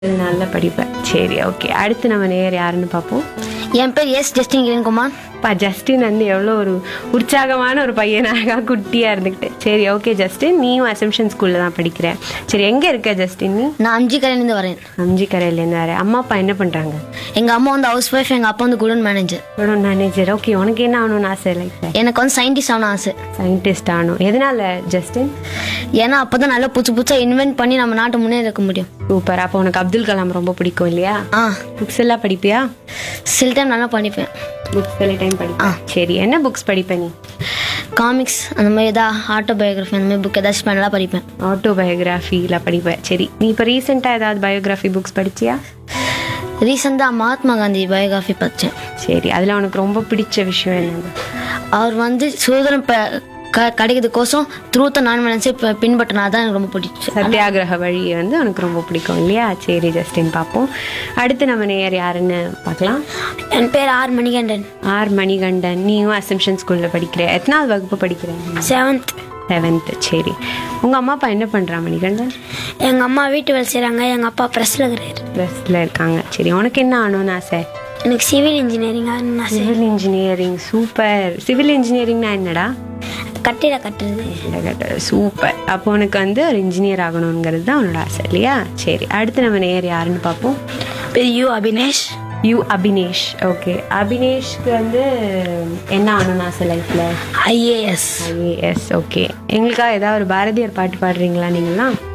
நல்லா படிப்பேன் சரி ஓகே அடுத்து நம்ம நேர் யாருன்னு பார்ப்போம் என் பேர் எஸ் ஜஸ்டின் கிரண்குமார் பா ஜஸ்டின் வந்து எவ்வளோ ஒரு உற்சாகமான ஒரு பையனாக குட்டியாக இருந்துக்கிட்டு சரி ஓகே ஜஸ்டின் நீயும் அசம்ஷன் ஸ்கூலில் தான் படிக்கிற சரி எங்கே இருக்க ஜஸ்டின் நீ நான் அஞ்சு கரையிலேருந்து வரேன் அஞ்சு கரையிலேருந்து வர அம்மா அப்பா என்ன பண்ணுறாங்க எங்கள் அம்மா வந்து ஹவுஸ் ஒய்ஃப் எங்கள் அப்பா வந்து குடோன் மேனேஜர் இவ்வளோ மேனேஜர் ஓகே உனக்கு என்ன ஆகணும்னு ஆசை லைஃப்பில் எனக்கு வந்து சயின்டிஸ்ட் ஆகணும் ஆசை சயின்டிஸ்ட் ஆகணும் எதனால ஜஸ்டின் ஏன்னா அப்போ தான் நல்லா புதுசு புதுசாக இன்வென்ட் பண்ணி நம்ம நாட்டை முன்னேறிக்க முடியும் சூப்பர் அப்போ உனக்கு அப்துல் கலாம் ரொம்ப பிடிக்கும் இல்லையா ஆ புக்ஸ் எல்லாம் படிப்பியா சில டைம் நல்லா படிப்பேன் புக்ஸ் எல்லா டைம் படிப்பேன் சரி என்ன புக்ஸ் படிப்ப நீ காமிக்ஸ் அந்த மாதிரி ஏதாவது ஆட்டோபயோகிராஃபி அந்த மாதிரி புக் ஏதாச்சும் நல்லா படிப்பேன் ஆட்டோபயோகிராஃபியில் படிப்பேன் சரி நீ இப்போ ரீசெண்டாக ஏதாவது பயோகிராஃபி புக்ஸ் படிச்சியா ரீசெண்டாக மகாத்மா காந்தி பயோகிராஃபி படித்தேன் சரி அதில் உனக்கு ரொம்ப பிடிச்ச விஷயம் என்னது அவர் வந்து சுதந்திரம் ப க கிடைக்கிறதுக்கோசம் த்ரூத்த நான் வயலன்ஸை பின்பற்றினா தான் எனக்கு ரொம்ப பிடிச்சி சத்தியாகிரக வழி வந்து உனக்கு ரொம்ப பிடிக்கும் இல்லையா சரி ஜஸ்டின் பார்ப்போம் அடுத்து நம்ம நேர் யாருன்னு பார்க்கலாம் என் பேர் ஆர் மணிகண்டன் ஆர் மணிகண்டன் நீயும் அசம்ஷன் ஸ்கூலில் படிக்கிற எத்தனாவது வகுப்பு படிக்கிற செவன்த் செவன்த்து சரி உங்கள் அம்மா அப்பா என்ன பண்ணுறா மணிகண்டன் எங்கள் அம்மா வீட்டு வேலை செய்கிறாங்க எங்கள் அப்பா ப்ரெஸ்ஸில் இருக்கிறாரு ப்ளஸில் இருக்காங்க சரி உனக்கு என்ன ஆகணும்னு ஆசை எனக்கு சிவில் இன்ஜினியரிங் ஆகணும்னு ஆசை சிவில் இன்ஜினியரிங் சூப்பர் சிவில் இன்ஜினியரிங்னா என்னடா கட்டிட கட்டுறது சூப்பர் அப்போ உனக்கு வந்து ஒரு இன்ஜினியர் ஆகணுங்கிறது தான் உன்னோட ஆசை இல்லையா சரி அடுத்து நம்ம நேர் யாருன்னு பார்ப்போம் பேர் U Abinesh U Abinesh okay அபினேஷ்க்கு வந்து என்ன ஆகணும்னு ஆசை லைஃப்பில் ஐஏஎஸ் ஐஏஎஸ் ஓகே எங்களுக்காக ஏதாவது ஒரு பாரதியார் பாட்டு பாடுறீங்களா நீங்களாம்